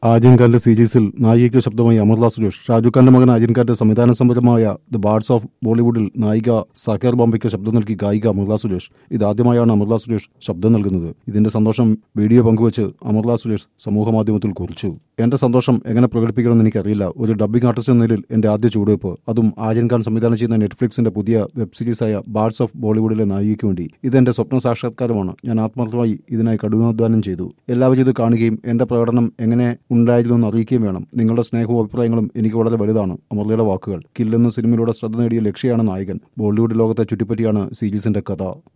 ആര്യൻ ഖാന്റെ സീരീസിൽ നായികയ്ക്ക് ശബ്ദമായി അമർല സുരേഷ് ഷാജുഖ് ഖാന്റെ മകൻ ആര്യൻ ഖാന്റെ സംവിധാന സംരംഭമായ ദ ബാർഡ്സ് ഓഫ് ബോളിവുഡിൽ നായിക സക്കർ ബോംബയ്ക്ക് ശബ്ദം നൽകി ഗായിക അമർല സുരേഷ് ഇതാദ്യമായാണ് അമർല സുരേഷ് ശബ്ദം നൽകുന്നത് ഇതിന്റെ സന്തോഷം വീഡിയോ പങ്കുവച്ച് അമർല സുരേഷ് സമൂഹമാധ്യമത്തിൽ കുറിച്ചു എന്റെ സന്തോഷം എങ്ങനെ പ്രകടിപ്പിക്കണമെന്ന് എനിക്കറിയില്ല ഒരു ഡബ്ബിംഗ് ആർട്ടിസ്റ്റ് എന്ന നിലയിൽ എന്റെ ആദ്യ ചുവടുവയ്പ് അതും ആര്യൻ ഖാൻ സംവിധാനം ചെയ്യുന്ന നെറ്റ്ഫ്ലിക്സിന്റെ പുതിയ വെബ് സീരീസായ ബാർഡ്സ് ഓഫ് ബോളിവുഡിലെ നായികയ്ക്ക് വേണ്ടി ഇതെന്റെ സ്വപ്ന സാക്ഷാത്കാരമാണ് ഞാൻ ആത്മാർത്ഥമായി ഇതിനായി കഠിനാധ്വാനം ചെയ്തു എല്ലാവരും ഇത് കാണുകയും എന്റെ പ്രകടനം എങ്ങനെ ഉണ്ടായിരുന്നു എന്ന് അറിയിക്കുകയും വേണം നിങ്ങളുടെ സ്നേഹവും അഭിപ്രായങ്ങളും എനിക്ക് വളരെ വലുതാണ് അമർലയുടെ വാക്കുകൾ കില്ലെന്ന സിനിമയിലൂടെ ശ്രദ്ധ നേടിയ ലക്ഷ്യയാണ് നായകൻ ബോളിവുഡ് ലോകത്തെ ചുറ്റിപ്പറ്റിയാണ് സീരീസിന്റെ കഥ